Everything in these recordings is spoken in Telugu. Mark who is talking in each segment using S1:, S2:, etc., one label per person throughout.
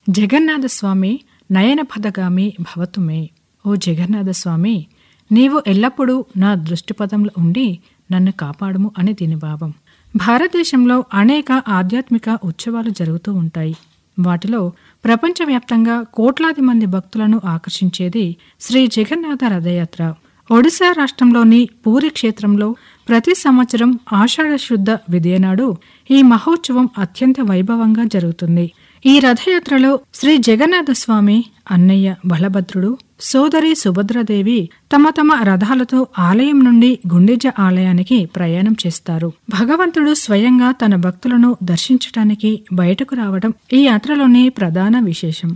S1: జగన్నాథ స్వామి నయనపథగామి భవతు మే ఓ జగన్నాథ స్వామి నీవు ఎల్లప్పుడూ నా దృష్టిపథంలో ఉండి నన్ను కాపాడుము అని దీని భావం భారతదేశంలో అనేక ఆధ్యాత్మిక ఉత్సవాలు జరుగుతూ ఉంటాయి వాటిలో ప్రపంచవ్యాప్తంగా కోట్లాది మంది భక్తులను ఆకర్షించేది శ్రీ జగన్నాథ రథయాత్ర ఒడిశా రాష్ట్రంలోని పూరి క్షేత్రంలో ప్రతి సంవత్సరం ఆషాఢ శుద్ధ విదయనాడు ఈ మహోత్సవం అత్యంత వైభవంగా జరుగుతుంది ఈ రథయాత్రలో శ్రీ జగన్నాథ స్వామి అన్నయ్య బలభద్రుడు సోదరి సుభద్రదేవి తమ తమ రథాలతో ఆలయం నుండి గుండెజ ఆలయానికి ప్రయాణం చేస్తారు భగవంతుడు స్వయంగా తన భక్తులను దర్శించటానికి బయటకు రావడం ఈ యాత్రలోని ప్రధాన విశేషం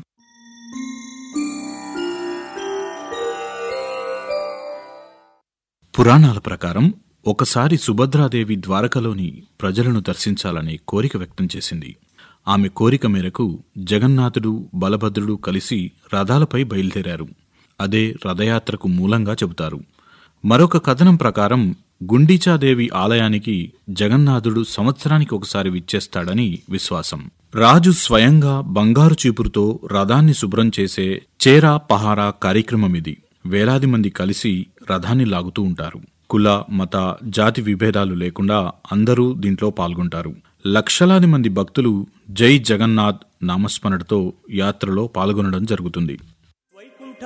S2: పురాణాల ప్రకారం ఒకసారి సుభద్రాదేవి ద్వారకలోని ప్రజలను దర్శించాలనే కోరిక వ్యక్తం చేసింది ఆమె కోరిక మేరకు జగన్నాథుడు బలభద్రుడు కలిసి రథాలపై బయలుదేరారు అదే రథయాత్రకు మూలంగా చెబుతారు మరొక కథనం ప్రకారం గుండీచాదేవి ఆలయానికి జగన్నాథుడు సంవత్సరానికి ఒకసారి విచ్చేస్తాడని విశ్వాసం రాజు స్వయంగా బంగారు చీపురుతో రథాన్ని శుభ్రం చేసే చేరా పహారా కార్యక్రమం ఇది వేలాది మంది కలిసి రథాన్ని లాగుతూ ఉంటారు కుల మత జాతి విభేదాలు లేకుండా అందరూ దీంట్లో పాల్గొంటారు లక్షలాది మంది భక్తులు జై జగన్నాథ్ నామస్మరణతో యాత్రలో పాల్గొనడం జరుగుతుంది